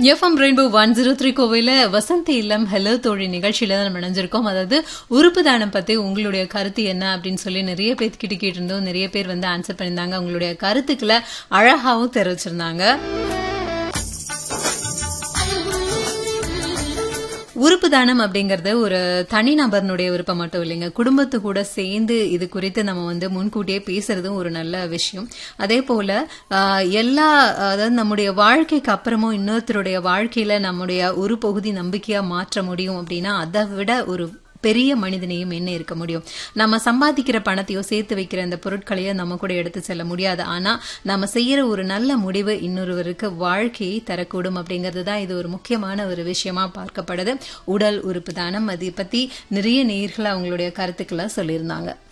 FM Rainbow one zero three கோவையில் வசந்தி இல்லம் hello தோழி நிகழ்ச்சியில தான் நம்ம இணைஞ்சிருக்கோம் அதாவது உறுப்பு தானம் பத்தி உங்களுடைய கருத்து என்ன அப்படின்னு சொல்லி நிறைய பேர்கிட்ட கேட்டிருந்தோம் நிறைய பேர் வந்து ஆன்சர் பண்ணியிருந்தாங்க உங்களுடைய கருத்துக்களை அழகாவும் தெரிவிச்சிருந்தாங்க உறுப்பு தானம் அப்படிங்கறது ஒரு தனிநபர்னுடைய விருப்பம் மட்டும் இல்லைங்க குடும்பத்து கூட சேர்ந்து இது குறித்து நம்ம வந்து முன்கூட்டியே பேசுறதும் ஒரு நல்ல விஷயம் அதே போல ஆஹ், எல்லா அதாவது நம்முடைய வாழ்க்கைக்கு அப்புறமும் இன்னொருத்தருடைய வாழ்க்கையில நம்முடைய ஒரு பகுதி நம்பிக்கையா மாற்ற முடியும் அப்படின்னா அதை விட ஒரு பெரிய மனிதனையும் என்ன இருக்க முடியும் நம்ம சம்பாதிக்கிற பணத்தையோ சேர்த்து வைக்கிற அந்த பொருட்களையோ நம்ம கூட எடுத்து செல்ல முடியாது ஆனா நம்ம செய்யற ஒரு நல்ல முடிவு இன்னொருவருக்கு வாழ்க்கையை தரக்கூடும் அப்படிங்கிறது தான் இது ஒரு முக்கியமான ஒரு விஷயமா பார்க்கப்படுது உடல் உறுப்பு தானம் அதை பத்தி நிறைய நேர்கள் அவங்களுடைய கருத்துக்களை சொல்லியிருந்தாங்க